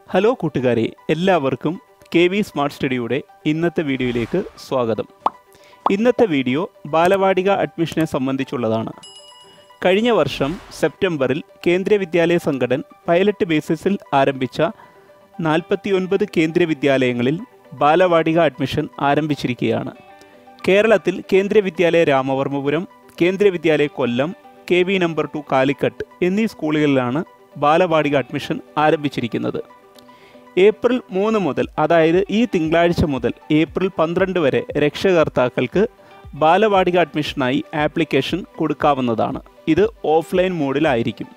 hello കൂട്ടുകാരെ എല്ലാവർക്കും K V smart സ്റ്റഡിയുടെ ഇന്നത്തെ വീഡിയോയിലേക്ക് സ്വാഗതം ഇന്നത്തെ വീഡിയോ ബാലവാടിക അഡ്മിഷനെ സംബന്ധിച്ചുള്ളതാണ് കഴിഞ്ഞ വർഷം സെപ്റ്റംബറിൽ കേന്ദ്രീയ വിദ്യാലയ സംഘടൻ പൈലറ്റ് ബേസിസിൽ ആരംഭിച്ച നാൽപ്പത്തിയൊൻപത് കേന്ദ്രീയ വിദ്യാലയങ്ങളിൽ ബാലവാടിക അഡ്മിഷൻ ആരംഭിച്ചിരിക്കുകയാണ് കേരളത്തിൽ കേന്ദ്രീയ വിദ്യാലയ Ramavarmapuram Kendriya Vidyalaya Kollam K V number two Calicut എന്നീ സ്കൂളുകളിലാണ് ബാലവാടിക അഡ്മിഷൻ ആരംഭിച്ചിരിക്കുന്നത് ഏപ്രിൽ മൂന്ന് മുതൽ അതായത് ഈ തിങ്കളാഴ്ച മുതൽ ഏപ്രിൽ പന്ത്രണ്ട് വരെ രക്ഷകർത്താക്കൾക്ക് ബാലവാടിക അഡ്മിഷനായി ആപ്ലിക്കേഷൻ കൊടുക്കാവുന്നതാണ് ഇത് ഓഫ്ലൈൻ മോഡിലായിരിക്കും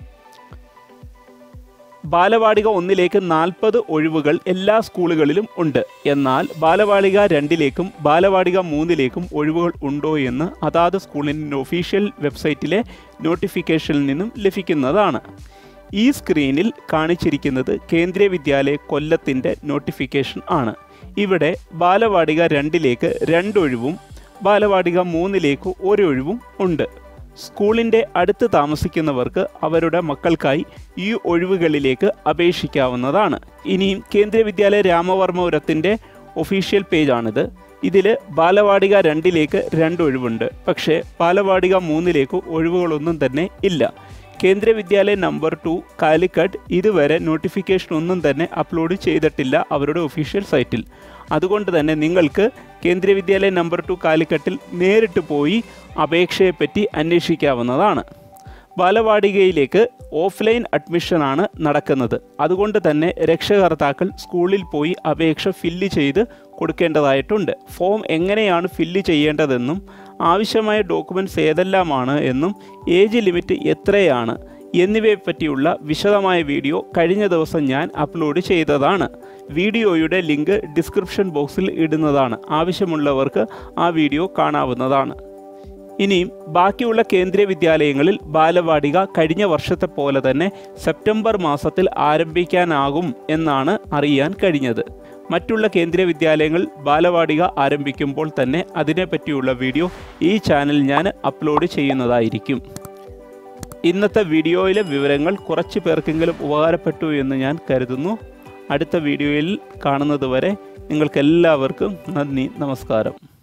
ബാലവാടിക ഒന്നിലേക്ക് നാൽപ്പത് ഒഴിവുകൾ എല്ലാ സ്കൂളുകളിലും ഉണ്ട് എന്നാൽ ബാലവാടിക രണ്ടിലേക്കും ബാലവാടിക മൂന്നിലേക്കും ഒഴിവുകൾ ഉണ്ടോ എന്ന് അതാത് സ്കൂളിൻ്റെ ഒഫീഷ്യൽ വെബ്സൈറ്റിലെ നോട്ടിഫിക്കേഷനിൽ നിന്നും ലഭിക്കുന്നതാണ് ഈ സ്ക്രീനിൽ കാണിച്ചിരിക്കുന്നത് കേന്ദ്രീയ വിദ്യാലയ കൊല്ലത്തിൻ്റെ നോട്ടിഫിക്കേഷൻ ആണ് ഇവിടെ ബാലവാടിക രണ്ടിലേക്ക് രണ്ടൊഴിവും ബാലവാടിക മൂന്നിലേക്ക് ഒരൊഴിവും ഉണ്ട് സ്കൂളിൻ്റെ അടുത്ത് താമസിക്കുന്നവർക്ക് അവരുടെ മക്കൾക്കായി ഈ ഒഴിവുകളിലേക്ക് അപേക്ഷിക്കാവുന്നതാണ് ഇനിയും കേന്ദ്രീയ വിദ്യാലയ രാമവർമ്മപുരത്തിൻ്റെ ഒഫീഷ്യൽ പേജാണിത് ഇതിൽ ബാലവാടിക രണ്ടിലേക്ക് രണ്ട് ഒഴിവുണ്ട് പക്ഷേ ബാലവാടിക മൂന്നിലേക്ക് ഒഴിവുകളൊന്നും തന്നെ ഇല്ല കേന്ദ്രീയ വിദ്യാലയ നമ്പർ ടു കാലിക്കട്ട് ഇതുവരെ നോട്ടിഫിക്കേഷൻ ഒന്നും തന്നെ അപ്ലോഡ് ചെയ്തിട്ടില്ല അവരുടെ ഒഫീഷ്യൽ സൈറ്റിൽ അതുകൊണ്ട് തന്നെ നിങ്ങൾക്ക് കേന്ദ്രീയ വിദ്യാലയ നമ്പർ ടു കാലിക്കട്ടിൽ നേരിട്ട് പോയി അപേക്ഷയെപ്പറ്റി അന്വേഷിക്കാവുന്നതാണ് ബാലവാടികയിലേക്ക് ഓഫ്ലൈൻ അഡ്മിഷനാണ് നടക്കുന്നത് അതുകൊണ്ട് തന്നെ രക്ഷകർത്താക്കൾ സ്കൂളിൽ പോയി അപേക്ഷ ഫില്ല് ചെയ്ത് കൊടുക്കേണ്ടതായിട്ടുണ്ട് ഫോം എങ്ങനെയാണ് ഫില്ല് ചെയ്യേണ്ടതെന്നും ആവശ്യമായ ഡോക്യുമെൻറ്റ്സ് ഏതെല്ലാമാണ് എന്നും ഏജ് ലിമിറ്റ് എത്രയാണ് എന്നിവയെപ്പറ്റിയുള്ള വിശദമായ വീഡിയോ കഴിഞ്ഞ ദിവസം ഞാൻ അപ്ലോഡ് ചെയ്തതാണ് വീഡിയോയുടെ ലിങ്ക് ഡിസ്ക്രിപ്ഷൻ ബോക്സിൽ ഇടുന്നതാണ് ആവശ്യമുള്ളവർക്ക് ആ വീഡിയോ കാണാവുന്നതാണ് ഇനിയും ബാക്കിയുള്ള കേന്ദ്രീയ വിദ്യാലയങ്ങളിൽ ബാലവാടിക കഴിഞ്ഞ വർഷത്തെ പോലെ തന്നെ സെപ്റ്റംബർ മാസത്തിൽ ആരംഭിക്കാനാകും എന്നാണ് അറിയാൻ കഴിഞ്ഞത് മറ്റുള്ള കേന്ദ്രീയ വിദ്യാലയങ്ങൾ ബാലവാടിക ആരംഭിക്കുമ്പോൾ തന്നെ അതിനെപ്പറ്റിയുള്ള വീഡിയോ ഈ ചാനൽ ഞാൻ അപ്ലോഡ് ചെയ്യുന്നതായിരിക്കും ഇന്നത്തെ വീഡിയോയിലെ വിവരങ്ങൾ കുറച്ച് പേർക്കെങ്കിലും ഉപകാരപ്പെട്ടു എന്ന് ഞാൻ കരുതുന്നു അടുത്ത വീഡിയോയിൽ കാണുന്നത് വരെ നിങ്ങൾക്കെല്ലാവർക്കും നന്ദി നമസ്കാരം